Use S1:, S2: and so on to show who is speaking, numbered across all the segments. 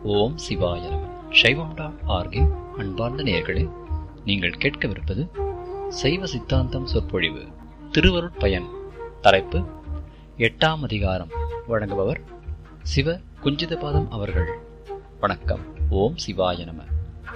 S1: ஓம் சிவாய நம சைவம் டாட் ஆர்கின் அன்பார்ந்த நேயர்களே நீங்கள் கேட்கவிருப்பது சைவ சித்தாந்தம் சொற்பொழிவு திருவருட்பயன் தலைப்பு எட்டாம் அதிகாரம் வழங்குபவர் சிவ குஞ்சிதபாதம் அவர்கள் வணக்கம் ஓம் சிவாய நம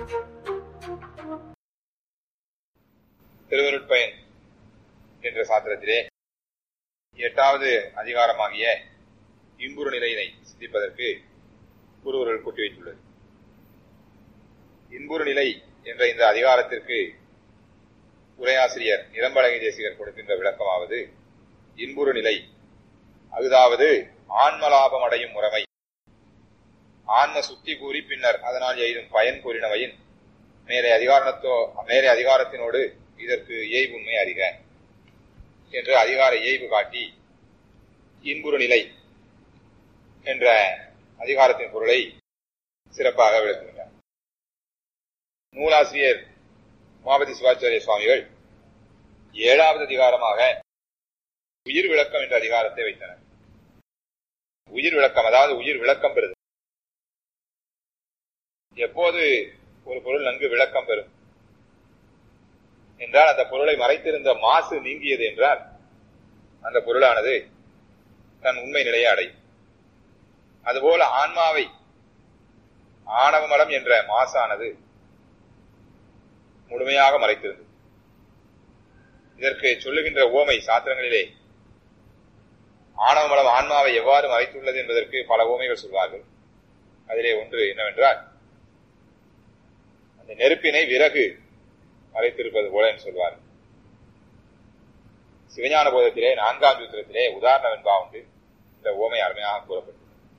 S2: திருவருட்பயன் என்ற சாத்திரத்திலே எட்டாவது அதிகாரமாகிய இன்புறு நிலையினை சிந்திப்பதற்கு குருவர்கள் கூட்டி வைத்துள்ளது இன்புறு நிலை என்ற இந்த அதிகாரத்திற்கு உரையாசிரியர் நிரம்பழகி தேசிகர் கொடுக்கின்ற விளக்கமாவது இன்புறு நிலை அதாவது ஆன்மலாபம் அடையும் முறைமை ஆன்ம சுத்தி கூறி பின்னர் அதனால் எய்தும் பயன் கூறினவையின் மேலே அதிகாரத்தோ மேலே அதிகாரத்தினோடு இதற்கு இயைபுண்மை அறிக என்று அதிகார இயைபு காட்டி இன்புறு நிலை என்ற அதிகாரத்தின் பொருளை சிறப்பாக விளக்குகின்றார் நூலாசிரியர் மாபதி சிவாச்சாரிய சுவாமிகள் ஏழாவது அதிகாரமாக உயிர் விளக்கம் என்ற அதிகாரத்தை வைத்தனர் உயிர் விளக்கம் அதாவது உயிர் விளக்கம் பெறுது எப்போது ஒரு பொருள் நன்கு விளக்கம் பெறும் என்றால் அந்த பொருளை மறைத்திருந்த மாசு நீங்கியது என்றால் அந்த பொருளானது தன் உண்மை நிலையை அடையும் அதுபோல ஆன்மாவை ஆணவ மலம் என்ற மாசானது முழுமையாக மறைத்திருந்தது இதற்கு சொல்லுகின்ற ஓமை சாத்திரங்களிலே ஆணவ மலம் ஆன்மாவை எவ்வாறு மறைத்துள்ளது என்பதற்கு பல ஓமைகள் சொல்வார்கள் அதிலே ஒன்று என்னவென்றால் அந்த நெருப்பினை விறகு மறைத்திருப்பது போல என்று சொல்வார் சிவஞான போதத்திலே நான்காம் சூத்திரத்திலே உதாரணம் என்பா உண்டு இந்த ஓமை அருமையாக கூறப்பட்டது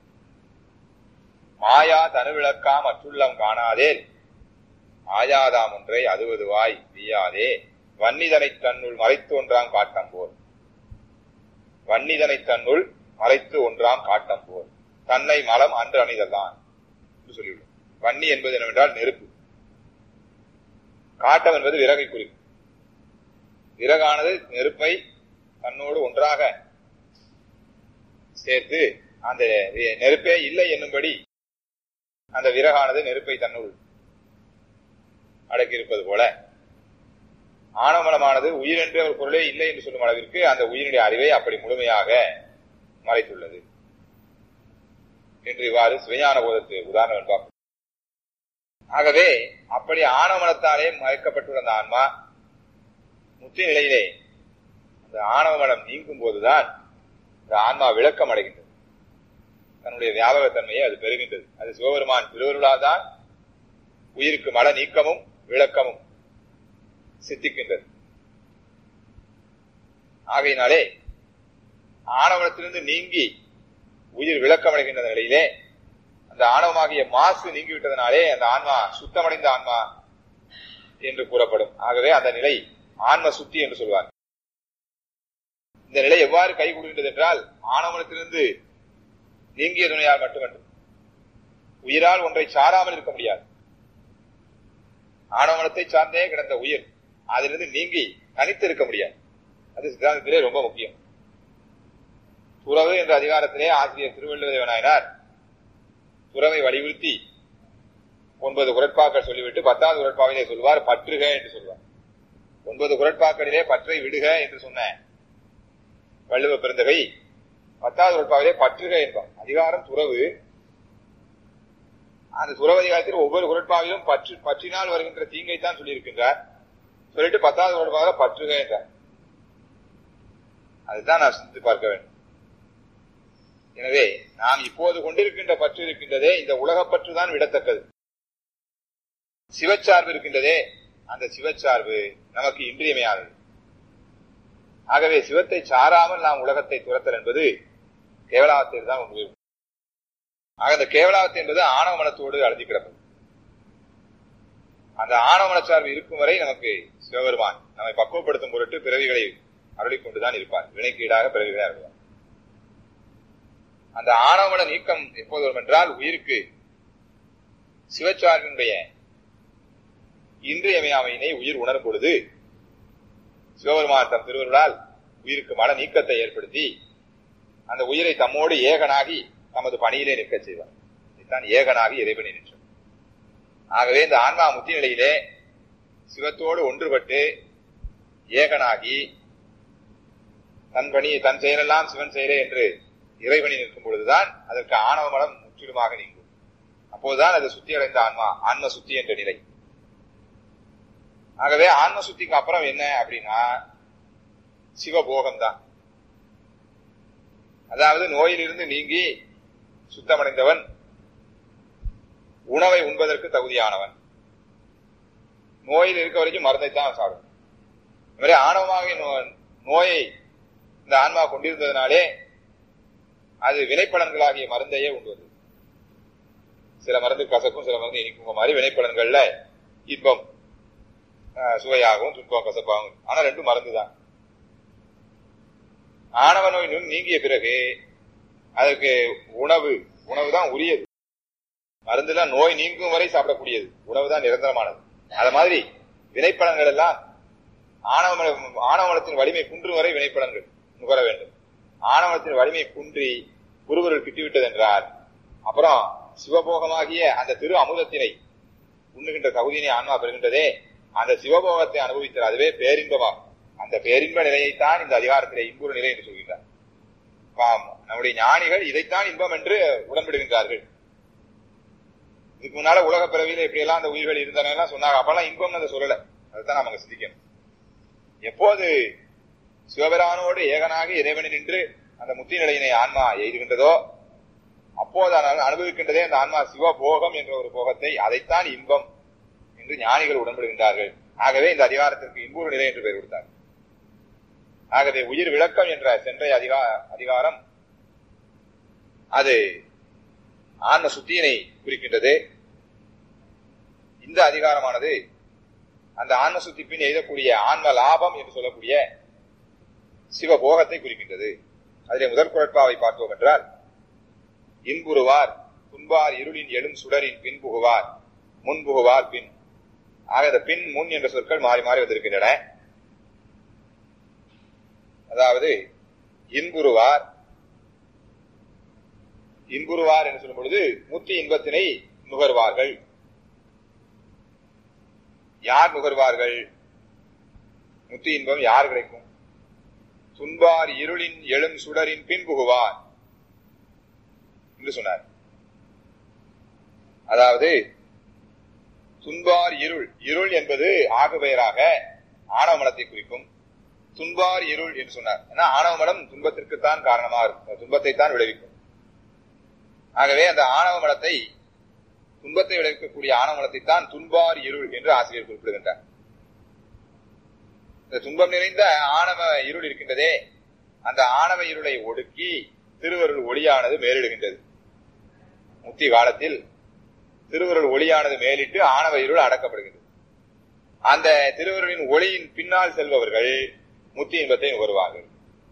S2: மாயா தனுவிளக்கா மற்றுள்ளம் காணாதே ஆயாதாம் ஒன்றை அதுவதுவாய் வீயாதே வன்னிதனை தன்னுள் மறைத்து ஒன்றாம் காட்டம் போல் வன்னிதனை தன்னுள் மறைத்து ஒன்றாம் காட்டம் போல் தன்னை மலம் அன்று அணிதல்தான் என்று சொல்லியுள்ளோம் வன்னி என்பது என்னவென்றால் நெருப்பு காட்டம் என்பது விறகை குறிக்கும் விறகானது நெருப்பை தன்னோடு ஒன்றாக சேர்த்து அந்த நெருப்பே இல்லை என்னும்படி அந்த விறகானது நெருப்பை தன்னுள் அடக்கியிருப்பது போல ஆணவமலமானது உயிர் என்ற ஒரு பொருளே இல்லை என்று சொல்லும் அளவிற்கு அந்த உயிரினுடைய அறிவை அப்படி முழுமையாக மறைத்துள்ளது என்று இவ்வாறு சிவஞான போதத்து உதாரணம் என்பார் ஆகவே அப்படி ஆணவமலத்தாலே மறைக்கப்பட்டுள்ள அந்த ஆன்மா முத்தி நிலையிலே அந்த ஆணவமலம் நீங்கும் போதுதான் இந்த ஆன்மா விளக்கம் அடைகின்றது தன்னுடைய வியாபகத்தன்மையை அது பெறுகின்றது அது சிவபெருமான் திருவருளால் தான் உயிருக்கு மல நீக்கமும் விளக்கமும் சித்திக்கின்றது ஆகையினாலே ஆணவனத்திலிருந்து நீங்கி உயிர் விளக்கம் அடைகின்ற நிலையிலே அந்த ஆணவமாகிய மாசு நீங்கிவிட்டதனாலே அந்த ஆன்மா சுத்தமடைந்த ஆன்மா என்று கூறப்படும் ஆகவே அந்த நிலை ஆன்ம சுத்தி என்று சொல்வார் இந்த நிலை எவ்வாறு கைகூடுகின்றது என்றால் ஆணவனத்திலிருந்து நீங்கிய துணையால் மட்டுமன்று உயிரால் ஒன்றை சாராமல் இருக்க முடியாது ஆணவனத்தை சார்ந்தே கிடந்த உயிர் அதிலிருந்து நீங்கி தனித்து இருக்க முடியாது அது சித்தாந்தத்திலே ரொம்ப முக்கியம் துறவு என்ற அதிகாரத்திலே ஆசிரியர் திருவள்ளுவதேவனாயினார் துறவை வலியுறுத்தி ஒன்பது குரட்பாக்கள் சொல்லிவிட்டு பத்தாவது குரட்பாவிலே சொல்வார் பற்றுக என்று சொல்வார் ஒன்பது குரட்பாக்களிலே பற்றை விடுக என்று சொன்ன வள்ளுவ பிறந்தகை பத்தாவது குரட்பாவிலே பற்றுக என்பார் அதிகாரம் துறவு அந்த துறவு அதிகாரத்தில் ஒவ்வொரு குரட்பாவிலும் பற்று பற்றினால் வருகின்ற தீங்கை தான் சொல்லியிருக்கின்றார் சொல்லிட்டு பத்தாவது குரட்பாக பற்றுக என்றார் அதுதான் நான் சிந்தித்து பார்க்க வேண்டும் எனவே நாம் இப்போது கொண்டிருக்கின்ற பற்று இருக்கின்றதே இந்த உலகப்பற்று தான் விடத்தக்கது சிவச்சார்பு இருக்கின்றதே அந்த சிவச்சார்பு நமக்கு இன்றியமையாதது ஆகவே சிவத்தை சாராமல் நாம் உலகத்தை துரத்தல் என்பது கேவலாவத்தில் தான் உண்மை ஆக இந்த கேவலாவத்து என்பது ஆணவ மனத்தோடு அழுதி கிடப்பது அந்த ஆணவ மனச்சார்பு இருக்கும் வரை நமக்கு சிவபெருமான் நம்மை பக்குவப்படுத்தும் பொருட்டு பிறவிகளை அருளிக்கொண்டுதான் இருப்பார் வினைக்கு ஈடாக பிறவிகளை அருள்வார் அந்த ஆணவமன நீக்கம் எப்போது வரும் என்றால் உயிருக்கு சிவச்சார்பினுடைய இன்றியமையாமையினை உயிர் உணரும் பொழுது சிவபெருமான் தம் திருவருளால் உயிருக்கு மன நீக்கத்தை ஏற்படுத்தி அந்த உயிரை தம்மோடு ஏகனாகி தமது பணியிலே நிற்க செய்வார் தான் ஏகனாகி இறைவனை நிற்கும் ஆகவே இந்த ஆன்மா முத்தி நிலையிலே சிவத்தோடு ஒன்றுபட்டு ஏகனாகி தன் பணி தன் செயலெல்லாம் சிவன் செயலே என்று இறைவனி நிற்கும் பொழுதுதான் அதற்கு ஆணவ மலம் முற்றிலுமாக நீங்கும் அப்போதுதான் அது சுத்தி அடைந்த ஆன்மா ஆன்ம சுத்தி என்ற நிலை ஆகவே ஆன்ம சுத்திக்கு அப்புறம் என்ன அப்படின்னா சிவபோகம் தான் அதாவது நோயிலிருந்து நீங்கி சுத்தமடைந்தவன் உணவை உண்பதற்கு தகுதியானவன் நோயில் இருக்க வரைக்கும் மருந்தைத்தான் சாப்பிடும் இந்த மாதிரி ஆணவமாக நோ- நோயை இந்த ஆன்மா கொண்டிருந்ததுனாலே அது வினைப்பலன்களாகிய மருந்தையே உண்பது சில மருந்து கசக்கும் சில மருந்து இனிக்கும் மாதிரி வினைப்பலன்கள்ல இன்பம் ஆஹ், சுவையாகவும் துன்பம் கசப்பாகும் ஆனா ரெண்டும் மருந்து தான் ஆணவ நோய் நுண் நீங்கிய பிறகு அதற்கு உணவு உணவு தான் உரியது மருந்துலாம் நோய் நீங்கும் வரை சாப்பிடக்கூடியது உணவு தான் நிரந்தரமானது அத மாதிரி வினைப்பலன்கள் எல்லாம் ஆணவ மல- ஆணவ மலத்தின் வலிமை குன்றும் வரை வினைப்பலன்கள் நுகர வேண்டும் ஆணவத்தின் வலிமை குன்றி குருவர்கள் கிட்டிவிட்டது என்றால் அப்புறம் சிவபோகமாகிய அந்த திரு அமுதத்தினை உண்ணுகின்ற தகுதியினை ஆன்மா பெறுகின்றதே அந்த சிவபோகத்தை அனுபவித்தல் அதுவே பேரின்பமாகும் அந்த பேரின்ப நிலையைத்தான் இந்த அதிகாரத்திலே இன்புற நிலை என்று சொல்கின்றார் பாம், நம்முடைய ஞானிகள் இதைத்தான் இன்பம் என்று உடன்படுகின்றார்கள் இதுக்கு முன்னால உலக பிறவியில இப்படி எல்லாம் அந்த உயிர்கள் இருந்தன எல்லாம் சொன்னாங்க அப்பெல்லாம் இன்பம்னு அதை சொல்லல அதுதான் நாம அங்க சிந்திக்கணும் எப்போது சிவபெரானோடு ஏகனாக இறைவனை நின்று அந்த முத்தி நிலையினை ஆன்மா எய்துகின்றதோ அப்போது ஆனால் அனுபவிக்கின்றதே அந்த ஆன்மா சிவபோகம் என்ற ஒரு போகத்தை அதைத்தான் இன்பம் என்று ஞானிகள் உடன்படுகின்றார்கள் ஆகவே இந்த அதிகாரத்திற்கு இன்புறு நிலை என்று பெயர் கொடுத்தார் ஆகவே உயிர் விளக்கம் என்ற சென்றைய அதிகா அதிகாரம் அது ஆன்ம சுத்தியினை குறிக்கின்றது இந்த அதிகாரமானது அந்த ஆன்ம சுத்தி பின் எய்தக்கூடிய ஆன்ம லாபம் என்று சொல்லக்கூடிய சிவபோகத்தை குறிக்கின்றது அதிலே முதற் குரட்பாவை பார்த்தோம் என்றால் இன்புறுவார் துன்பார் இருளின் எழும் சுடரின் பின் புகுவார் முன் புகுவார் பின் ஆக இந்த பின் முன் என்ற சொற்கள் மாறி மாறி வந்திருக்கின்றன அதாவது இன்புறுவார் இன்புறுவார் என்று சொல்லும் பொழுது முத்தி இன்பத்தினை நுகர்வார்கள் யார் நுகர்வார்கள் முத்தி இன்பம் யார் கிடைக்கும் துன்பார் இருளின் எழும் சுடரின் பின் புகுவார் என்று சொன்னார் அதாவது துன்பார் இருள் இருள் என்பது ஆகுபெயராக ஆணவ மலத்தை குறிக்கும் துன்பார் இருள் என்று சொன்னார் ஏன்னா ஆணவ மலம் துன்பத்திற்குத்தான் காரணமாக இருக்கும் துன்பத்தை தான் விளைவிக்கும் ஆகவே அந்த ஆணவ மலத்தை துன்பத்தை விளைவிக்கக்கூடிய ஆணவ மலத்தை தான் துன்பார் இருள் என்று ஆசிரியர் குறிப்பிடுகின்றார் இந்த துன்பம் நிறைந்த ஆணவ இருள் இருக்கின்றதே அந்த ஆணவ இருளை ஒடுக்கி திருவருள் ஒளியானது மேலிடுகின்றது முத்தி காலத்தில் திருவருள் ஒளியானது மேலிட்டு ஆணவ இருள் அடக்கப்படுகிறது அந்த திருவருளின் ஒளியின் பின்னால் செல்பவர்கள் முத்தி இன்பத்தை வருவார்கள்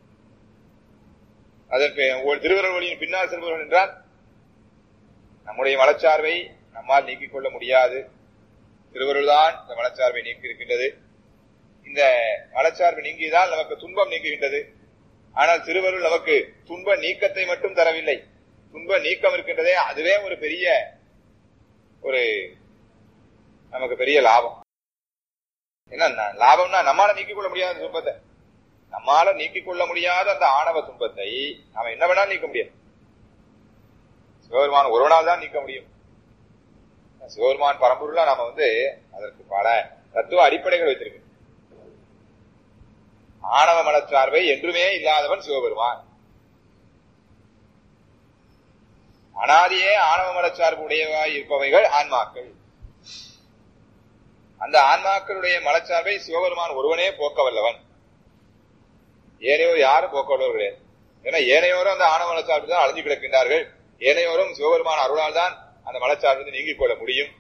S2: அதற்கு ஒரு திருவருள் ஒளியின் பின்னால் செல்பவர்கள் என்றால் நம்முடைய மலச்சார்பை நம்மால் நீக்கிக் கொள்ள முடியாது திருவருள் தான் இந்த மலச்சார்பை நீக்கி இருக்கின்றது இந்த மலச்சார்பு நீங்கியதால் நமக்கு துன்பம் நீங்குகின்றது ஆனால் திருவருள் நமக்கு துன்ப நீக்கத்தை மட்டும் தரவில்லை துன்ப நீக்கம் இருக்கின்றதே அதுவே ஒரு பெரிய ஒரு நமக்கு பெரிய லாபம் என்ன லாபம்னா நம்மால நீக்கிக் கொள்ள முடியாத துன்பத்தை நம்மால நீக்கிக் கொள்ள முடியாத அந்த ஆணவ துன்பத்தை நாம என்ன வேணாலும் நீக்க முடியாது சிவபெருமான் ஒருவனால் தான் நீக்க முடியும் சிவபெருமான் பரம்பொருளா நாம வந்து அதற்கு பல தத்துவ அடிப்படைகள் வைத்திருக்கு ஆணவ மலச்சார்பை என்றுமே இல்லாதவன் சிவபெருமான் அனாதியே ஆணவ மலச்சார்பு உடையவாய் இருப்பவைகள் ஆன்மாக்கள் அந்த ஆன்மாக்களுடைய மலச்சார்பை சிவபெருமான் ஒருவனே போக்க வல்லவன் ஏனையோர் யாரும் போக்க வல்லவர் கிடையாது ஏன்னா ஏனையோரும் அந்த ஆணவ மலச்சார்பு தான் அழிஞ்சு கிடக்கின்றார்கள் ஏனையோரும் சிவபெருமான் அருளால் தான் அந்த மலச்சார்பு நீங்கிக் கொள்ள முடியும்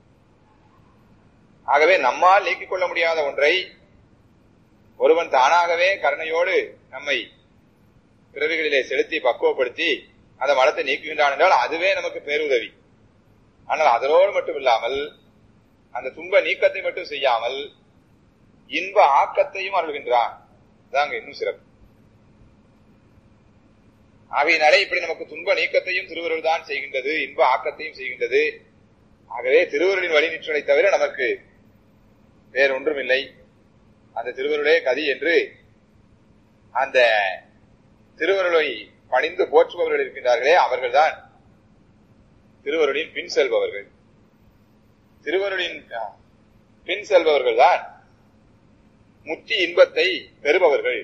S2: ஆகவே நம்மால் நீக்கிக் கொள்ள முடியாத ஒன்றை ஒருவன் தானாகவே கருணையோடு நம்மை பிறவிகளிலே செலுத்தி பக்குவப்படுத்தி அந்த மலத்தை நீக்குகின்றான் என்றால் அதுவே நமக்கு பேருதவி ஆனால் அதனோடு மட்டும் இல்லாமல் அந்த துன்ப நீக்கத்தை மட்டும் செய்யாமல் இன்ப ஆக்கத்தையும் அருள்கின்றான் அதாங்க இன்னும் சிறப்பு ஆகையினாலே இப்படி நமக்கு துன்ப நீக்கத்தையும் திருவருள் தான் செய்கின்றது இன்ப ஆக்கத்தையும் செய்கின்றது ஆகவே திருவருளின் வழி நிற்றலை தவிர நமக்கு வேறொன்றும் இல்லை அந்த திருவருளே கதி என்று அந்த திருவருளை பணிந்து போற்றுபவர்கள் இருக்கின்றார்களே அவர்கள்தான் திருவருளின் பின் செல்பவர்கள் திருவருளின் பின் செல்பவர்கள் தான் முத்தி இன்பத்தை பெறுபவர்கள்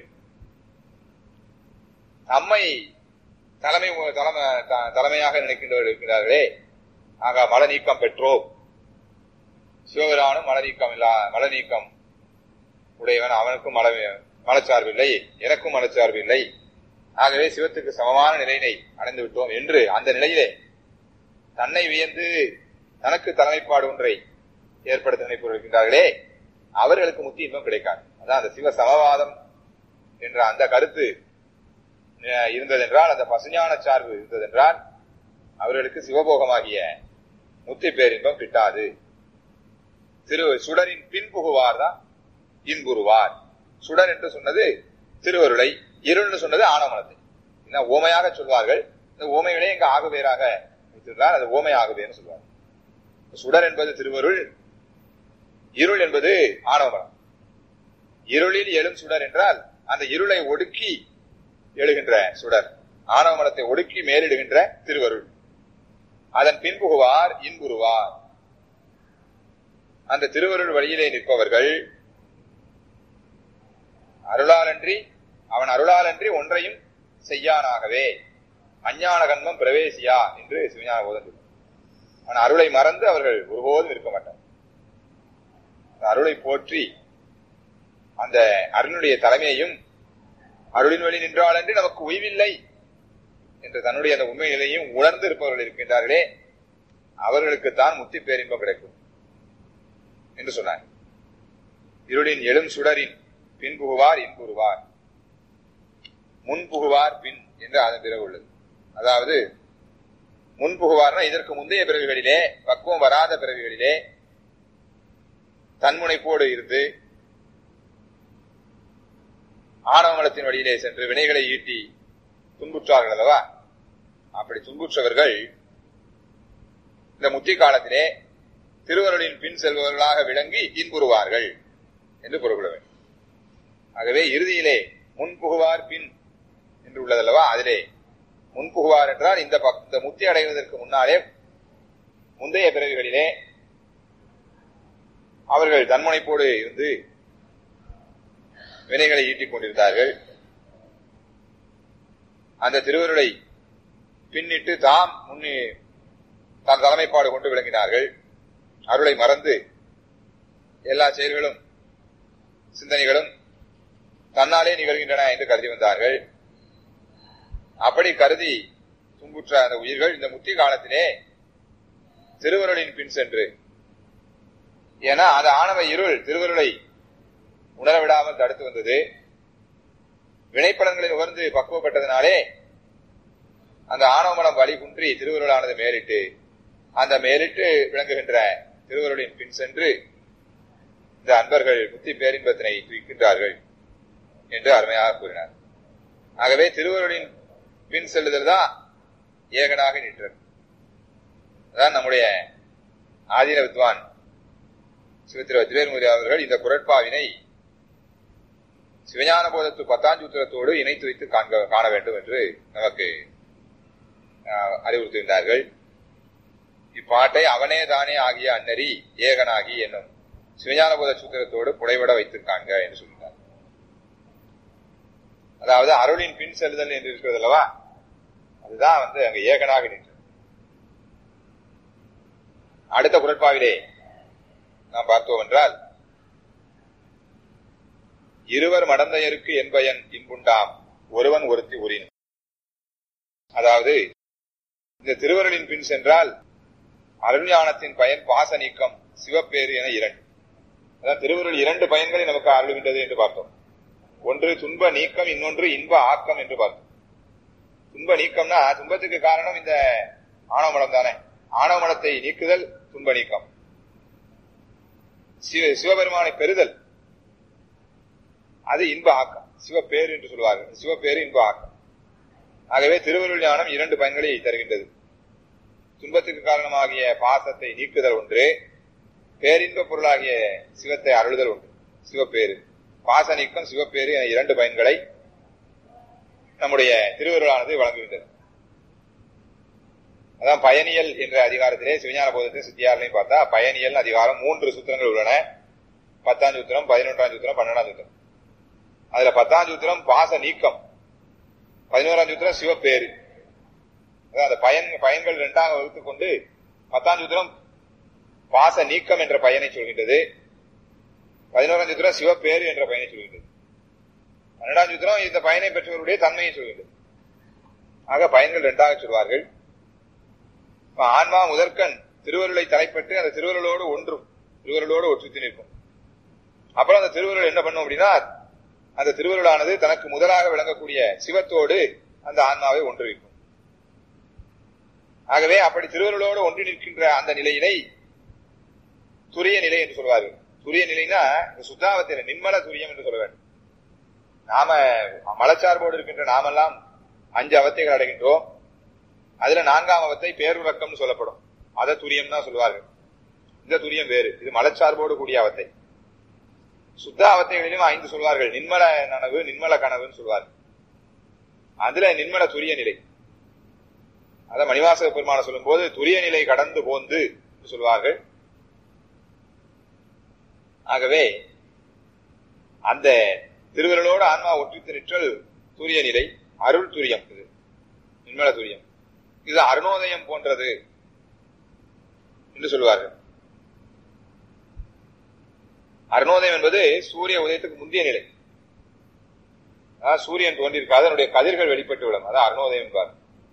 S2: தம்மை தலைமை தலைமை தலைமையாக நினைக்கின்றவர்கள் இருக்கிறார்களே ஆக மல நீக்கம் பெற்றோம் சிவபிரானும் மல நீக்கம் இல்லா மல நீக்கம் உடையவன் அவனுக்கும் மல மலச்சார்பு இல்லை எனக்கும் மலச்சார்பு இல்லை ஆகவே சிவத்துக்கு சமமான நிலையினை அடைந்து விட்டோம் என்று அந்த நிலையிலே தன்னை வியந்து தனக்கு தலைமைப்பாடு ஒன்றை ஏற்படுத்த நினைப்பவர்களே அவர்களுக்கு முத்தி இன்பம் கிடைக்காது அதான் அந்த சிவ சமவாதம் என்ற அந்த கருத்து இருந்ததென்றால் அந்த பசுஞான சார்பு இருந்ததென்றால் அவர்களுக்கு சிவபோகமாகிய முத்தி பேரின்பம் கிட்டாது திரு சுடரின் பின் புகுவார் தான் இன்புறுவார் சுடர் என்று சொன்னது திருவருளை இருள்னு சொன்னது ஆனமனத்தை என்ன ஓமையாக சொல்வார்கள் இந்த ஓமைகளே இங்க ஆகுவேராக வைத்திருந்தால் அது ஓமை ஆகுவேன்னு சொல்வார் சுடர் என்பது திருவருள் இருள் என்பது ஆணவமலம் இருளில் எழும் சுடர் என்றால் அந்த இருளை ஒடுக்கி எழுகின்ற சுடர் ஆணவமலத்தை ஒடுக்கி மேலிடுகின்ற திருவருள் அதன் பின்புகுவார் இன்புறுவார் அந்த திருவருள் வழியிலே நிற்பவர்கள் அருளாலன்றி அவன் அருளாலன்றி ஒன்றையும் செய்யானாகவே அஞ்ஞான கண்மம் பிரவேசியா என்று சிவஞான போதன் அவன் அருளை மறந்து அவர்கள் ஒருபோதும் இருக்க மாட்டார் அருளை போற்றி அந்த அருளுடைய தலைமையையும் அருளின் வழி நின்றாலன்றி நமக்கு உய்வில்லை என்று தன்னுடைய அந்த உண்மை நிலையும் உணர்ந்து இருப்பவர்கள் இருக்கின்றார்களே அவர்களுக்குத்தான் முத்தி பேரின்பம் கிடைக்கும் என்று சொன்னார் இருளின் எழும் சுடரின் பின் புகுவார் இன்புறுவார் முன் புகுவார் பின் என்று அதன் பிறகு உள்ளது அதாவது முன் புகுவார்னா இதற்கு முந்தைய பிறவிகளிலே பக்குவம் வராத பிறவிகளிலே தன்முனைப்போடு இருந்து ஆணவமலத்தின் வழியிலே சென்று வினைகளை ஈட்டி துன்புற்றார்கள் அல்லவா அப்படி துன்புற்றவர்கள் இந்த முத்தி காலத்திலே திருவருளின் பின் செல்பவர்களாக விளங்கி இன்புறுவார்கள் என்று பொருள்கொள்ள வேண்டும் ஆகவே இறுதியிலே முன் புகுவார் பின் என்று உள்ளதல்லவா அதிலே முன் புகுவார் என்றால் இந்த இந்த முத்தி அடைவதற்கு முன்னாலே முந்தைய பிறவிகளிலே அவர்கள் தன்முனைப்போடு இருந்து வினைகளை ஈட்டிக் கொண்டிருந்தார்கள் அந்த திருவருளை பின்னிட்டு தாம் முன்னே தாம் தலைமைப்பாடு கொண்டு விளங்கினார்கள் அருளை மறந்து எல்லா செயல்களும் சிந்தனைகளும் தன்னாலே நிகழ்கின்றன என்று கருதி வந்தார்கள் அப்படி கருதி துன்புற்ற அந்த உயிர்கள் இந்த முத்தி காலத்திலே திருவருளின் பின் சென்று ஏன்னா அந்த ஆணவ இருள் திருவருளை உணரவிடாமல் தடுத்து வந்தது வினைப்படங்களை உணர்ந்து பக்குவப்பட்டதினாலே அந்த ஆணவமலம் வழி குன்றி திருவருளானது மேலிட்டு அந்த மேலிட்டு விளங்குகின்ற திருவருளின் பின் சென்று இந்த அன்பர்கள் முத்தி பேரின்பத்தினை துய்க்கின்றார்கள் என்று அருமையாக கூறினார் ஆகவே திருவருளின் பின் செல்லுதல் தான் ஏகனாக நின்றது அதான் நம்முடைய ஆதீன வித்வான் சிவத்திர வஜ்ரேர்முரி அவர்கள் இந்த குரட்பாவினை சிவஞான போதத்து பத்தாஞ்சூத்திரத்தோடு இணைத்து வைத்து காண்க காண வேண்டும் என்று நமக்கு அறிவுறுத்துகின்றார்கள் இப்பாட்டை அவனே தானே ஆகிய அன்னரி ஏகனாகி என்னும் சிவஞான போத சூத்திரத்தோடு புடைவிட வைத்து காண்க என்று சொல்கிறார் அதாவது அருளின் பின் செல்லுதல் என்று இருக்கிறது அல்லவா அதுதான் வந்து அங்க ஏகனாக நின்றது அடுத்த குரட்பாவிலே நாம் பார்த்தோம் என்றால் இருவர் மடந்தையருக்கு என்பயன் இன்புண்டாம் ஒருவன் ஒருத்தி உரின் அதாவது இந்த திருவருளின் பின் சென்றால் அருள்ஞானத்தின் பயன் பாச நீக்கம் சிவப்பேறு என இரண்டு அதான் திருவருள் இரண்டு பயன்களை நமக்கு அருளுகின்றது என்று பார்த்தோம் ஒன்று துன்ப நீக்கம் இன்னொன்று இன்ப ஆக்கம் என்று பார்த்தோம் துன்ப நீக்கம்னா துன்பத்துக்கு காரணம் இந்த ஆணவமலம் தானே ஆணவமலத்தை நீக்குதல் துன்ப நீக்கம் சிவ சிவபெருமானை பெறுதல் அது இன்ப ஆக்கம் சிவப்பேறு என்று சொல்வார்கள் சிவப்பேறு இன்ப ஆக்கம் ஆகவே திருவருள் ஞானம் இரண்டு பயன்களை தருகின்றது துன்பத்துக்கு காரணமாகிய பாசத்தை நீக்குதல் ஒன்று பேரின்ப பொருளாகிய சிவத்தை அருளுதல் ஒன்று சிவப்பேறு பாச நீக்கம் சிவப்பேறு என இரண்டு பயன்களை நம்முடைய திருவருளானது வழங்குகின்றது அதான் பயனியல் என்ற அதிகாரத்திலே சிவஞான போதத்தின் சித்தியாரிலையும் பார்த்தா பயனியல் அதிகாரம் மூன்று சூத்திரங்கள் உள்ளன பத்தாம் சூத்திரம் பதினொன்றாம் சூத்திரம் பன்னெண்டாம் சூத்திரம் அதுல பத்தாம் சூத்திரம் பாச நீக்கம் பதினோராம் சூத்திரம் சிவப்பேறு அதான் அந்த பயன் பயன்கள் இரண்டாக வகுத்துக் கொண்டு பத்தாம் சூத்திரம் பாச நீக்கம் என்ற பயனை சொல்கின்றது பதினோராம் சூத்திரம் சிவப்பேறு என்ற பயனை சொல்கின்றது பன்னெண்டாம் சூத்திரம் இந்த பயனை பெற்றவருடைய தன்மையை சொல்கின்றது ஆக பயன்கள் இரண்டாக சொல்வார்கள் ஆன்மா முதற்கண் திருவருளை தலைப்பட்டு அந்த திருவருளோடு ஒன்றும் திருவருளோடு ஒற்றுத்து நிற்கும் அப்புறம் அந்த திருவருள் என்ன பண்ணும் அப்படின்னா அந்த திருவருளானது தனக்கு முதலாக விளங்கக்கூடிய சிவத்தோடு அந்த ஆன்மாவை ஒன்றுவிக்கும் ஆகவே அப்படி திருவருளோடு ஒன்றி நிற்கின்ற அந்த நிலையினை துரிய நிலை என்று சொல்வார்கள் துரிய நிலைனா சுத்தாவத்தில நின்மல துரியம் என்று சொல்ல வேண்டும் நாம மலச்சார்போடு இருக்கின்ற நாமெல்லாம் அஞ்சு அவத்தைகள் அடைகின்றோம் அதுல நான்காம் அவத்தை பேருறக்கம்னு சொல்லப்படும் அத துரியம் தான் சொல்லுவார்கள் இந்த துரியம் வேறு இது மலச்சார்போடு கூடிய அவத்தை சுத்த அவத்தைகளிலும் ஐந்து சொல்வார்கள் நின்மல நனவு நின்மல கனவுன்னு சொல்வார்கள் அதுல நின்மல துரிய நிலை அத மணிவாசக பெருமான சொல்லும் போது துரிய நிலை கடந்து போந்து சொல்வார்கள் ஆகவே அந்த திருவிரலோடு ஆன்மா ஒற்றித்து நிற்றல் துரிய நிலை அருள் துரியம் இது நின்மல துரியம் இது அருணோதயம் போன்றது என்று சொல்வார்கள் அருணோதயம் என்பது சூரிய உதயத்துக்கு முந்தைய நிலை சூரியன் தோன்றியிருக்காது அதனுடைய கதிர்கள் வெளிப்பட்டு விடும் அதான் அருணோதயம் என்பார்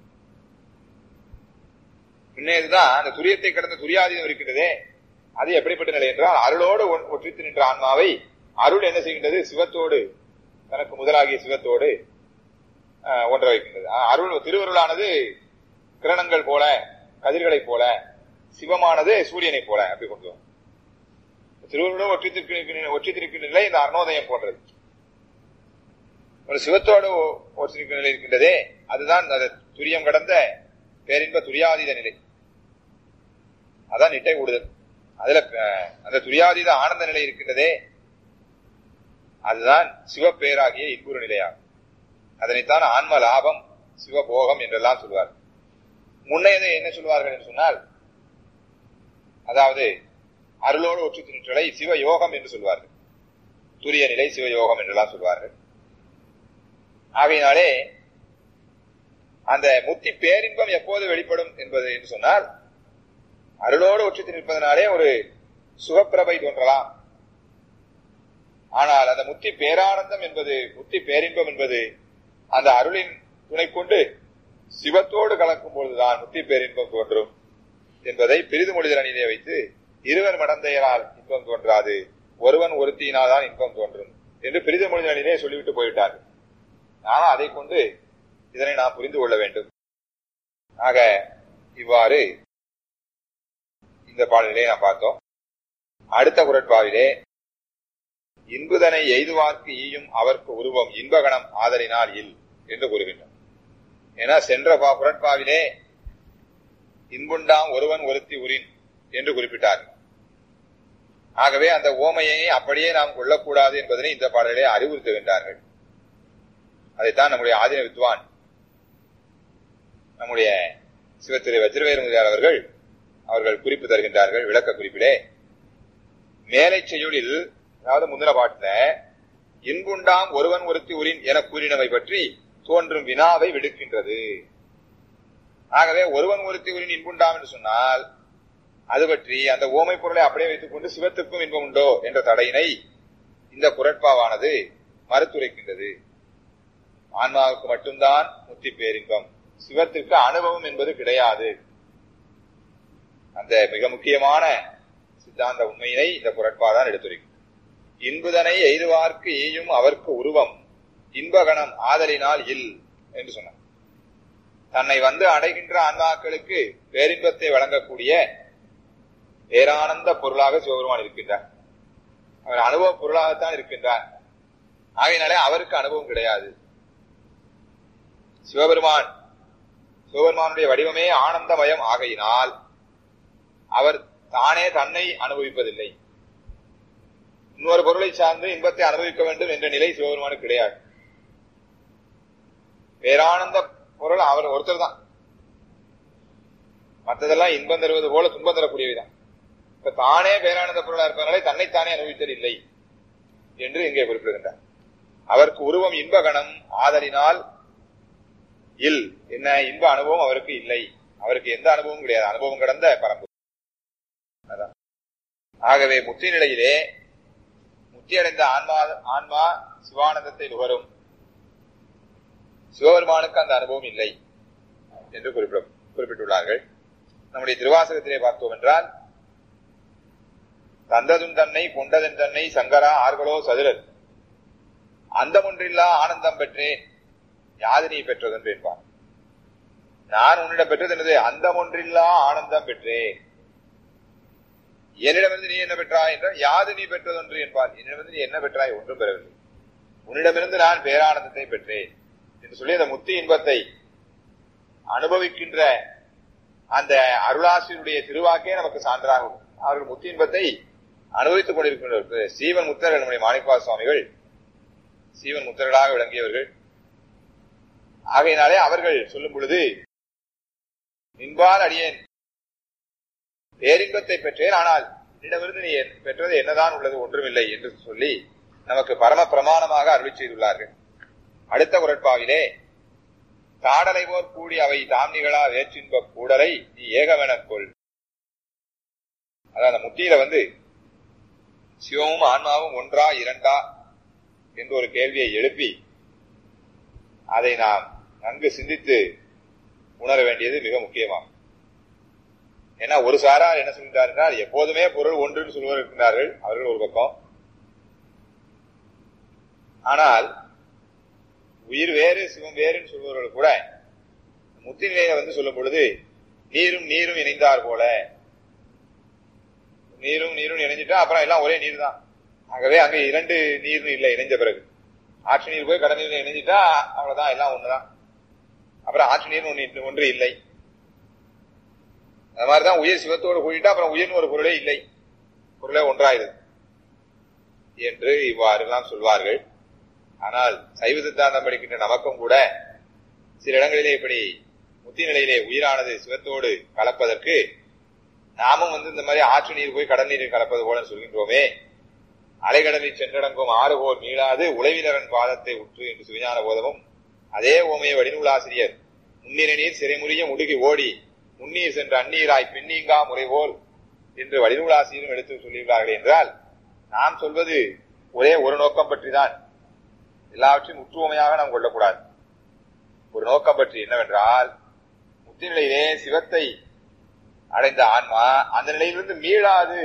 S2: பின்னேதுதான் அந்த துரியத்தை கடந்த துரியாதீனம் இருக்கின்றதே அது எப்படிப்பட்ட நிலை என்றால் அருளோடு ஒற்றித்து நின்ற ஆன்மாவை அருள் என்ன செய்கின்றது சிவத்தோடு தனக்கு முதலாகிய சிவத்தோடு ஒன்ற வைக்கின்றது அருள் திருவருளானது கிரணங்கள் போல கதிர்களை போல சிவமானது சூரியனை போல அப்படி கொண்டு வரும் திருவருளும் ஒற்றித்திருக்கிற ஒற்றித்திருக்கிற நிலை இந்த அருணோதயம் போன்றது ஒரு சிவத்தோடு ஒற்றிருக்கிற நிலை இருக்கின்றதே அதுதான் அந்த துரியம் கடந்த பேரின்ப துரியாதீத நிலை அதான் நிட்டை கூடுதல் அதுல அந்த துரியாதீத ஆனந்த நிலை இருக்கின்றதே அதுதான் சிவப்பேராகிய இன்புறு நிலையாகும் அதனைத்தான் ஆன்ம லாபம் சிவபோகம் என்றெல்லாம் சொல்வார் முன்னையதை என்ன சொல்வார்கள் என்று சொன்னால் அதாவது அருளோடு ஒற்று நிற்றலை சிவயோகம் என்று சொல்வார்கள் துரிய நிலை சிவயோகம் என்றெல்லாம் சொல்வார்கள் ஆகையினாலே அந்த முத்தி பேரின்பம் எப்போது வெளிப்படும் என்பது என்று சொன்னால் அருளோடு ஒற்றித்து நிற்பதனாலே ஒரு சுகப்பிரபை தோன்றலாம் ஆனால் அந்த முத்தி பேரானந்தம் என்பது முத்தி பேரின்பம் என்பது அந்த அருளின் துணை கொண்டு சிவத்தோடு கலக்கும் பொழுதுதான் முத்தி பேரின்பம் தோன்றும் என்பதை பிரிது மொழிதல் அணியிலே வைத்து இருவர் மடந்தையரால் இன்பம் தோன்றாது ஒருவன் ஒருத்தியினால்தான் இன்பம் தோன்றும் என்று பிரிது மொழிதல் அணியிலே சொல்லிவிட்டு போய்விட்டார்கள் ஆனால் அதை கொண்டு இதனை நாம் புரிந்து கொள்ள வேண்டும் ஆக இவ்வாறு இந்த பாடலிலே நாம் பார்த்தோம் அடுத்த குரட்பாவிலே இன்புதனை எய்துவார்க்கு ஈயும் அவர்க்கு உருவம் இன்பகணம் ஆதரினால் இல் என்று கூறுகின்றோம் ஏன்னா சென்ற பா குரட்பாவிலே இன்புண்டாம் ஒருவன் ஒருத்தி உரின் என்று குறிப்பிட்டார் ஆகவே அந்த ஓமையை அப்படியே நாம் கொள்ளக்கூடாது என்பதனை இந்த பாடலிலே அறிவுறுத்துகின்றார்கள் அதைத்தான் நம்முடைய ஆதின வித்வான் நம்முடைய சிவத்திரை வஜ்ரவேறு முதலியார் அவர்கள் அவர்கள் குறிப்பு தருகின்றார்கள் விளக்க குறிப்பிலே மேலை செய்யுளில் அதாவது முந்தின பாட்டுல இன்புண்டாம் ஒருவன் ஒருத்தி உரின் என கூறினவை பற்றி தோன்றும் வினாவை விடுக்கின்றது ஆகவே ஒருவன் ஒருத்தி உரின் இன்புண்டாம் என்று சொன்னால் அது பற்றி அந்த ஓமை பொருளை அப்படியே வைத்துக் கொண்டு சிவத்துக்கும் இன்பம் உண்டோ என்ற தடையினை இந்த குரட்பாவானது மறுத்துரைக்கின்றது ஆன்மாவுக்கு மட்டும்தான் முத்தி பேரின்பம் சிவத்திற்கு அனுபவம் என்பது கிடையாது அந்த மிக முக்கியமான சித்தாந்த உண்மையினை இந்த குரட்பாதான் எடுத்துரைக்கும் இன்புதனை எய்துவார்க்கு ஈயும் அவர்க்கு உருவம் இன்பகணம் ஆதலினால் இல் என்று சொன்னார் தன்னை வந்து அடைகின்ற ஆன்மாக்களுக்கு பேரின்பத்தை வழங்கக்கூடிய பேரானந்த பொருளாக சிவபெருமான் இருக்கின்றார் அவர் அனுபவ பொருளாகத்தான் இருக்கின்றார் ஆகையினாலே அவருக்கு அனுபவம் கிடையாது சிவபெருமான் சிவபெருமானுடைய வடிவமே ஆனந்தமயம் ஆகையினால் அவர் தானே தன்னை அனுபவிப்பதில்லை இன்னொரு பொருளை சார்ந்து இன்பத்தை அனுபவிக்க வேண்டும் என்ற நிலை சிவபெருமானுக்கு கிடையாது பேரானந்த பொருள் அவர் ஒருத்தர் தான் மற்றதெல்லாம் இன்பம் தருவது போல துன்பம் தரக்கூடியவைதான் இப்ப தானே பேரானந்த பொருளா இருப்பதனாலே தன்னைத்தானே அனுபவித்தல் இல்லை என்று இங்கே குறிப்பிடுகின்றார் அவருக்கு உருவம் இன்பகணம் ஆதலினால் இல் என்ன இன்ப அனுபவம் அவருக்கு இல்லை அவருக்கு எந்த அனுபவமும் கிடையாது அனுபவம் கடந்த பரம்பு அதான். ஆகவே முத்தி நிலையிலே முத்தியடைந்த ஆன்மா ஆன்மா சிவானந்தத்தை நுகரும் சிவபெருமானுக்கு அந்த அனுபவம் இல்லை என்று குறிப்பிட குறிப்பிட்டுள்ளார்கள் நம்முடைய திருவாசகத்திலே பார்த்தோம் என்றால் தந்ததும் தன்னை கொண்டதன் தன்னை சங்கரா ஆர்களோ சதுரர் அந்தமொன்றில்லா ஆனந்தம் பெற்றேன் யாது நீ பெற்றதென்று என்பார் நான் உன்னிடம் பெற்றது என்னது அந்தமொன்றில்லா ஆனந்தம் பெற்றேன் என்னிடமிருந்து நீ என்ன பெற்றாய் என்றால் யாது நீ பெற்றதொன்று என்பார் என்னிடமிருந்து நீ என்ன பெற்றாய் ஒன்றும் பெறவில்லை உன்னிடமிருந்து நான் பேரானந்தத்தை பெற்றேன் என்று சொல்லி அந்த முத்தி இன்பத்தை அனுபவிக்கின்ற அந்த அருளாசிரியருடைய திருவாக்கே நமக்கு சான்றாகும் அவர்கள் முத்தி இன்பத்தை அனுபவித்துக் கொண்டிருக்கின்றனர் சீவன் முத்தர்கள் நம்முடைய மாணிக்கவா சுவாமிகள் சீவன் முத்தர்களாக விளங்கியவர்கள் ஆகையினாலே அவர்கள் சொல்லும் பொழுது நின்பால் அடியேன் பேரின்பத்தை பெற்றேன் ஆனால் என்னிடமிருந்து நீ பெற்றது என்னதான் உள்ளது ஒன்றுமில்லை என்று சொல்லி நமக்கு பரம பிரமாணமாக அருளி செய்துள்ளார்கள் அடுத்த குரட்பாவிலே தாடலை போர் கூடி அவை தாம் நிகழா வேற்றின்ப கூடலை நீ ஏகமெனக் கொள் அதான் அந்த முத்தியில வந்து சிவமும் ஆன்மாவும் ஒன்றா இரண்டா என்று ஒரு கேள்வியை எழுப்பி அதை நாம் நன்கு சிந்தித்து உணர வேண்டியது மிக முக்கியமாகும் ஏன்னா ஒரு சாரார் என்ன சொல்கிறார் என்றால் எப்போதுமே பொருள் ஒன்றுன்னு சொல்லுவர் இருக்கின்றார்கள் அவர்கள் ஒரு பக்கம் ஆனால் உயிர் வேறு சிவம் வேறுன்னு சொல்பவர்கள் கூட முத்தி நிலையில வந்து சொல்லும் பொழுது நீரும் நீரும் இணைந்தார் போல நீரும் நீரும் இணைஞ்சிட்டா அப்புறம் எல்லாம் ஒரே நீர் தான் ஆகவே அங்க இரண்டு நீர் இல்லை இணைஞ்ச பிறகு ஆற்று நீர் போய் கடல் நீர் இணைஞ்சிட்டா அவ்வளவுதான் எல்லாம் ஒண்ணுதான் அப்புறம் ஆற்று நீர் ஒன்று ஒன்று இல்லை அந்த மாதிரிதான் உயிர் சிவத்தோடு கூடிட்டா அப்புறம் உயிர்னு ஒரு பொருளே இல்லை பொருளே ஒன்றாயிருது என்று இவ்வாறு எல்லாம் சொல்வார்கள் ஆனால் சைவ சித்தாந்தம் படிக்கின்ற நமக்கும் கூட சில இடங்களிலே இப்படி முத்தி நிலையிலே உயிரானது சிவத்தோடு கலப்பதற்கு நாமும் வந்து இந்த மாதிரி ஆற்று நீர் போய் கடல் நீரில் கலப்பது போல சொல்கின்றோமே அலைகடலில் சென்றடங்கும் ஆறு போர் மீளாது உழைவினரன் பாதத்தை உற்று என்று சுவிஞான போதமும் அதே ஓமைய வடிநூலாசிரியர் முன்னிற நீர் சிறைமுறிய முடுகி ஓடி முன்னீர் சென்ற அந்நீராய் பின்னீங்கா முறைபோல் என்று வடிநூலாசிரியரும் எடுத்து சொல்லியுள்ளார்கள் என்றால் நாம் சொல்வது ஒரே ஒரு நோக்கம் பற்றிதான் எல்லாவற்றையும் முற்றுவமையாக நாம் கொள்ளக்கூடாது ஒரு நோக்கம் பற்றி என்னவென்றால் முத்தி நிலையிலே சிவத்தை அடைந்த ஆன்மா அந்த நிலையிலிருந்து மீளாது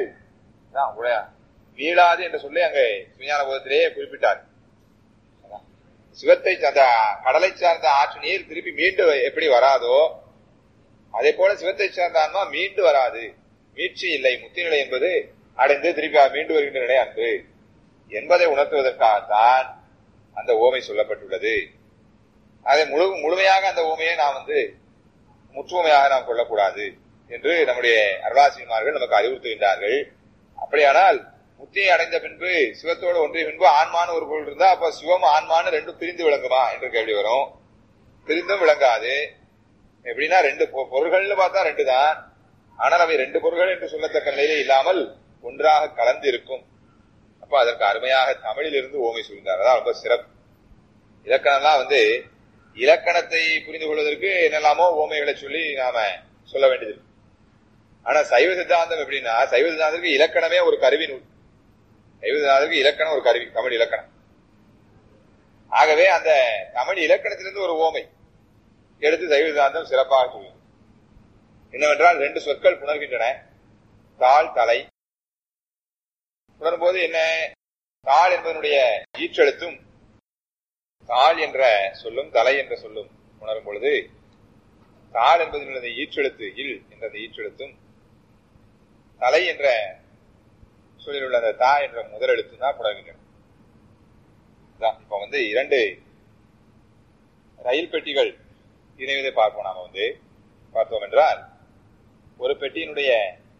S2: மீளாது என்று சொல்லி அங்கே சுஞான போதத்திலேயே குறிப்பிட்டார் சிவத்தை அந்த கடலை சார்ந்த ஆற்று நீர் திருப்பி மீண்டு எப்படி வராதோ அதே போல சிவத்தை சார்ந்த ஆன்மா மீண்டு வராது மீட்சி இல்லை முத்தி நிலை என்பது அடைந்து திருப்பி மீண்டு வருகின்ற நிலை அன்று என்பதை உணர்த்துவதற்காகத்தான் அந்த ஓமை சொல்லப்பட்டுள்ளது அதை முழு முழுமையாக அந்த ஓமையை நாம் வந்து முற்றுமையாக நாம் கொள்ளக்கூடாது என்று நம்முடைய அருளாசிரியமார்கள் நமக்கு அறிவுறுத்துகின்றார்கள் அப்படியானால் முத்தியை அடைந்த பின்பு சிவத்தோடு ஒன்றிய பின்பு ஆன்மான்னு ஒரு பொருள் இருந்தா அப்ப சிவம் ஆன்மான்னு ரெண்டும் பிரிந்து விளங்குமா என்று கேள்வி வரும் பிரிந்தும் விளங்காது எப்படின்னா ரெண்டு பொருள்கள்னு பார்த்தா ரெண்டு தான் ஆனால் அவை ரெண்டு பொருள்கள் என்று சொல்லத்தக்க நிலையிலே இல்லாமல் ஒன்றாக கலந்து இருக்கும் அப்ப அதற்கு அருமையாக தமிழில் இருந்து ஓமை சொல்கிறார் அதான் ரொம்ப சிறப்பு இலக்கணம்லாம் வந்து இலக்கணத்தை புரிந்து கொள்வதற்கு என்னெல்லாமோ ஓமைகளை சொல்லி நாம சொல்ல வேண்டியது ஆனா சைவ சித்தாந்தம் எப்படின்னா சைவ சித்தாந்தத்துக்கு இலக்கணமே ஒரு கருவி நூல் சைவ சித்தாந்தத்துக்கு இலக்கணம் ஒரு கருவி தமிழ் இலக்கணம் ஆகவே அந்த தமிழ் இலக்கணத்திலிருந்து ஒரு ஓமை எடுத்து சைவ சித்தாந்தம் சிறப்பாக சொல்லும் என்னவென்றால் ரெண்டு சொற்கள் புணர்கின்றன தாள் தலை உணரும் போது என்ன தாள் என்பதனுடைய ஈற்றெழுத்தும் தாள் என்ற சொல்லும் தலை என்ற சொல்லும் உணரும் பொழுது தாள் என்பதனுடைய ஈற்றெழுத்து இல் என்ற அந்த ஈற்றெழுத்தும் தலை என்ற சொல்லில் உள்ள அந்த தா என்ற முதல் எழுத்து தான் புணர்கின்றன இப்ப வந்து இரண்டு ரயில் பெட்டிகள் இணைவதை பார்ப்போம் நாம வந்து பார்த்தோம் என்றால் ஒரு பெட்டியினுடைய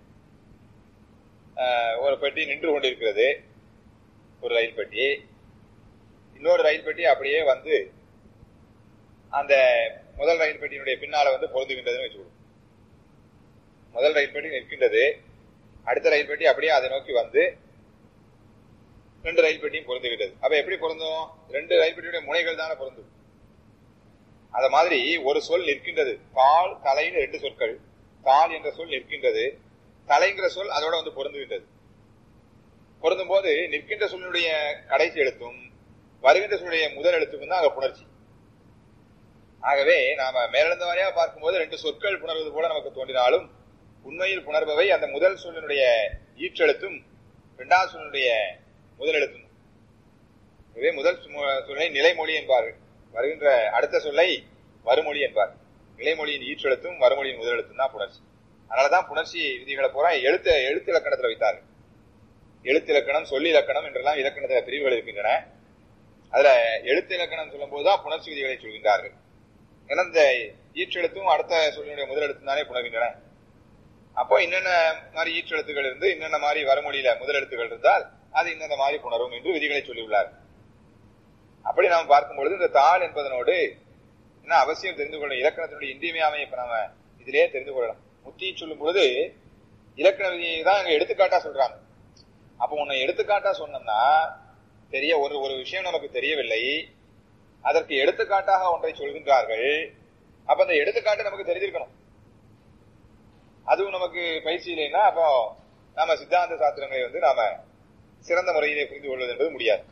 S2: ஆஹ், ஒரு பெட்டி நின்று கொண்டிருக்கிறது ஒரு ரயில் பெட்டி இன்னொரு ரயில் பெட்டி அப்படியே வந்து அந்த முதல் ரயில் பெட்டியினுடைய பின்னால வந்து பொருந்துகின்றதுன்னு வச்சுக்கணும் முதல் ரயில் பெட்டி நிற்கின்றது அடுத்த ரயில் பெட்டி அப்படியே அதை நோக்கி வந்து ரெண்டு ரயில் பெட்டியும் பொருந்துகின்றது அப்ப எப்படி பொருந்தும் ரெண்டு ரயில் பெட்டியுடைய முனைகள் தானே பொருந்தும் அத மாதிரி ஒரு சொல் நிற்கின்றது கால் தலைன்னு ரெண்டு சொற்கள் கால் என்ற சொல் நிற்கின்றது தலைங்கிற சொல் அதோட வந்து பொருந்துகின்றது பொருந்தும் போது நிற்கின்ற சொல்லுடைய கடைசி எழுத்தும் வருகின்ற சொல்லுடைய முதல் எழுத்துக்கும் தான் அங்க புணர்ச்சி ஆகவே நாம மேலிருந்த வாரியா பார்க்கும்போது ரெண்டு சொற்கள் புணர்வது போல நமக்கு தோன்றினாலும் உண்மையில் புணர்பவை அந்த முதல் சொல்லினுடைய ஈற்றெழுத்தும் இரண்டாவது சொல்லினுடைய முதல் எழுத்தும் இதுவே முதல் சு- சொல்லை நிலைமொழி என்பார்கள் வருகின்ற அடுத்த சொல்லை வருமொழி என்பார் நிலைமொழியின் ஈற்றெழுத்தும் வருமொழியின் முதல் எழுத்தும் தான் புணர்ச்சி அதனாலதான் புணர்ச்சி விதிகளை பூரா எழுத்த எழுத்து இலக்கணத்துல வைத்தார்கள் எழுத்து இலக்கணம் சொல்லி இலக்கணம் என்றெல்லாம் இலக்கணத்துல பிரிவுகள் இருக்கின்றன அதுல எழுத்து இலக்கணம் சொல்லும் போதுதான் புணர்ச்சி விதிகளை சொல்கின்றார்கள் ஏன்னா இந்த ஈற்றெழுத்தும் அடுத்த சொல்லினுடைய முதல் எழுத்தும் தானே புணர்கின்றன அப்போ என்னென்ன மாதிரி ஈற்றெழுத்துகள் இருந்து என்னென்ன மாதிரி வறுமொழியில முதல் எழுத்துகள் இருந்தால் அது இன்னென்ன மாதிரி புணரும் என்று விதிகளை சொல்லியுள்ளார் அப்படி நாம் பார்க்கும் பொழுது இந்த தாள் என்பதனோடு என்ன அவசியம் தெரிந்து கொள்ளணும் இலக்கணத்தினுடைய இன்றியமையாமை இப்ப நாம இதிலேயே தெரிந்து கொள்ளலாம் முத்தியை சொல்லும் பொழுது இலக்கண விதியை தான் அங்க எடுத்துக்காட்டா சொல்றாங்க அப்ப உன்னை எடுத்துக்காட்டா சொன்னோம்னா தெரிய ஒரு ஒரு விஷயம் நமக்கு தெரியவில்லை அதற்கு எடுத்துக்காட்டாக ஒன்றை சொல்கின்றார்கள் அப்ப அந்த எடுத்துக்காட்டு நமக்கு தெரிஞ்சிருக்கணும் அதுவும் நமக்கு பயிற்சி இல்லைன்னா அப்போ நாம சித்தாந்த சாஸ்திரங்களை வந்து நாம சிறந்த முறையிலே புரிந்து கொள்வது என்பது முடியாது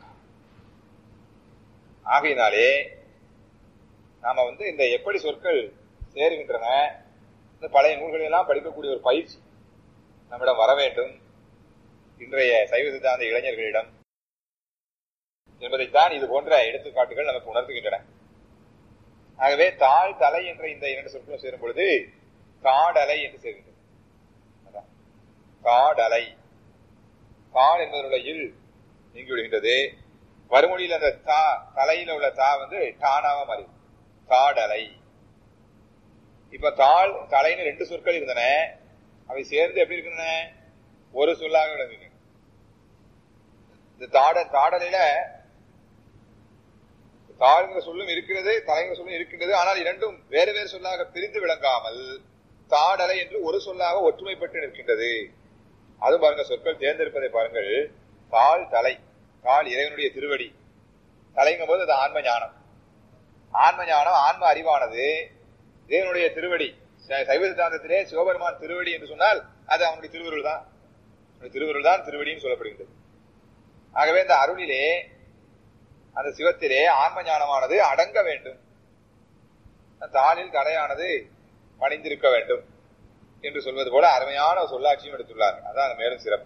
S2: ஆகையினாலே நாம வந்து இந்த எப்படி சொற்கள் சேருகின்றன இந்த பழைய நூல்களை எல்லாம் படிக்கக்கூடிய ஒரு பயிற்சி நம்மிடம் வர வேண்டும் இன்றைய சைவ சித்தாந்த இளைஞர்களிடம் என்பதைத்தான் இது போன்ற எடுத்துக்காட்டுகள் நமக்கு உணர்த்துகின்றன ஆகவே தாழ் தலை என்ற இந்த இரண்டு சொற்களும் சேரும் பொழுது காடலை என்று சேர்கின்றது அதான். காடலை கால் என்பதனுடைய இல் நீங்கி விடுகின்றது வறுமொழியில் அந்த தா தலையில உள்ள தா வந்து டானாவா மாறி காடலை இப்ப தாள் தலைன்னு ரெண்டு சொற்கள் இருந்தன அவை சேர்ந்து எப்படி இருக்கின்றன ஒரு சொல்லாக விளங்குகின்றன இந்த தாட தாடலையில தாழ்கிற சொல்லும் இருக்கிறது தலைங்கிற சொல்லும் இருக்கின்றது ஆனால் இரண்டும் வேறு வேறு சொல்லாக பிரிந்து விளங்காமல் தாடலை என்று ஒரு சொல்லாக ஒற்றுமைப்பட்டு நிற்கின்றது அது பாருங்க சொற்கள் தேர்ந்தெடுப்பதை பாருங்கள் தாள் தலை தாள் இறைவனுடைய திருவடி தலைங்கும் போது அது ஆன்ம ஞானம் ஆன்ம ஞானம் ஆன்ம அறிவானது இறைவனுடைய திருவடி ச- சைவ சித்தாந்தத்திலே சிவபெருமான் திருவடி என்று சொன்னால் அது அவனுடைய திருவருள் தான் அவனுடைய திருவருள் தான் திருவடின்னு சொல்லப்படுகின்றது ஆகவே இந்த அருளிலே அந்த சிவத்திலே ஆன்ம ஞானமானது அடங்க வேண்டும் அந்த தாளில் தடையானது பணிந்திருக்க வேண்டும் என்று சொல்வது போல அருமையான ஒரு சொல்லாட்சியும் எடுத்துள்ளார் அதான் மேலும் சிறப்பு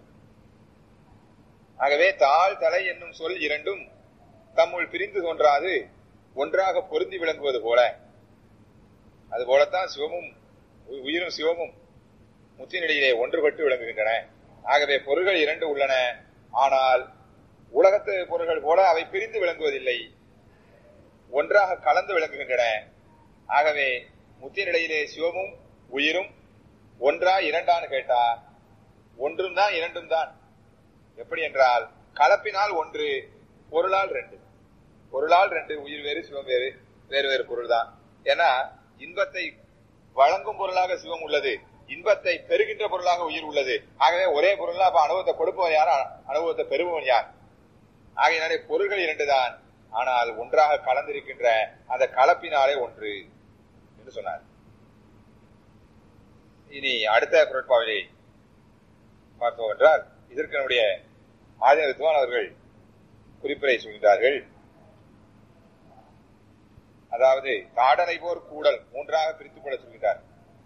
S2: ஆகவே தாழ் தலை என்னும் சொல் இரண்டும் தம்முள் பிரிந்து தோன்றாது ஒன்றாக பொருந்தி விளங்குவது போல அது போலத்தான் சிவமும் உ- உயிரும் சிவமும் முத்தினிடையிலே ஒன்றுபட்டு விளங்குகின்றன ஆகவே பொருள்கள் இரண்டு உள்ளன ஆனால் உலகத்து பொருள்கள் போல அவை பிரிந்து விளங்குவதில்லை ஒன்றாக கலந்து விளங்குகின்றன ஆகவே முத்திய நிலையிலே சிவமும் உயிரும் ஒன்றா இரண்டான்னு கேட்டா ஒன்றும் தான் இரண்டும் தான் எப்படி என்றால் கலப்பினால் ஒன்று பொருளால் ரெண்டு பொருளால் ரெண்டு உயிர் வேறு சிவம் வேறு வேறு வேறு பொருள் தான் ஏன்னா இன்பத்தை வழங்கும் பொருளாக சிவம் உள்ளது இன்பத்தை பெறுகின்ற பொருளாக உயிர் உள்ளது ஆகவே ஒரே பொருள் அப்ப அனுபவத்தை கொடுப்பவன் யார் அ- அனுபவத்தை பெறுபவன் யார் ஆகையினாலே பொருள்கள் இரண்டுதான் ஆனால் ஒன்றாக கலந்திருக்கின்ற அந்த கலப்பினாலே ஒன்று என்று சொன்னார் இனி அடுத்த குரட்பாவிலே பார்த்தோம் என்றால் இதற்கு நம்முடைய ஆதின வித்வான் அவர்கள் குறிப்புரை சொல்கிறார்கள் அதாவது காடலை போர் கூடல் மூன்றாக பிரித்துக் கொள்ள சொல்கிறார்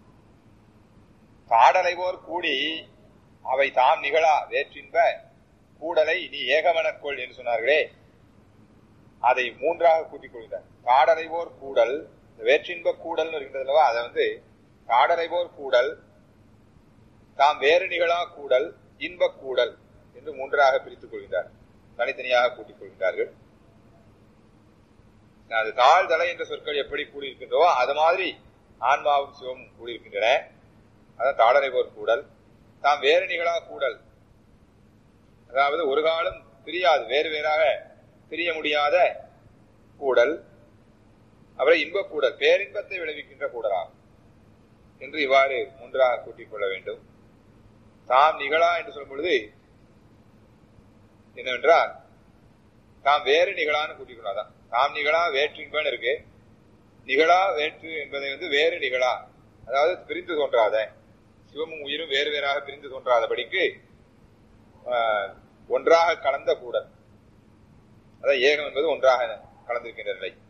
S2: காடலை போர் கூடி அவை தாம் நிகழா வேற்றின்ப கூடலை நீ ஏகமனக்கொள் என்று சொன்னார்களே அதை மூன்றாக கூட்டிக் கொள்கிறார் காடலை போர் கூடல் இந்த வேற்றின்ப கூடல் இருக்கின்றது அல்லவா அதை வந்து காடலை போர் கூடல் தாம் வேறு நிகழா கூடல் இன்ப கூடல் என்று மூன்றாக பிரித்துக் கொள்கிறார் தனித்தனியாக கூட்டிக் கொள்கிறார்கள் அது அது தாழ் தலை என்ற சொற்கள் எப்படி கூடியிருக்கின்றோ அது மாதிரி ஆன்மாவும் சிவமும் கூடியிருக்கின்றன அதான் தாடனை போர் கூடல் தாம் வேறு நிகழா கூடல் அதாவது ஒரு காலம் பிரியாது வேறு வேறாக பிரிய முடியாத கூடல் அவரை இன்பக் கூடல் பேரின்பத்தை விளைவிக்கின்ற கூடலாகும் என்று இவ்வாறு மூன்றாக கூட்டிக் கொள்ள வேண்டும் தாம் நிகழா என்று சொல்லும் பொழுது என்னவென்றால் தாம் வேறு நிகழான்னு கூட்டிக் கொள்ளாதான் தாம் நிகழா வேற்று இன்பன்னு இருக்கு நிகழா வேற்று என்பதை வந்து வேறு நிகழா அதாவது பிரிந்து தோன்றாத சிவமும் உயிரும் வேறு வேறாக பிரிந்து தோன்றாதபடிக்கு ஒன்றாக கலந்த கூடல் அதாவது ஏகம் என்பது ஒன்றாக கலந்திருக்கின்ற நிலை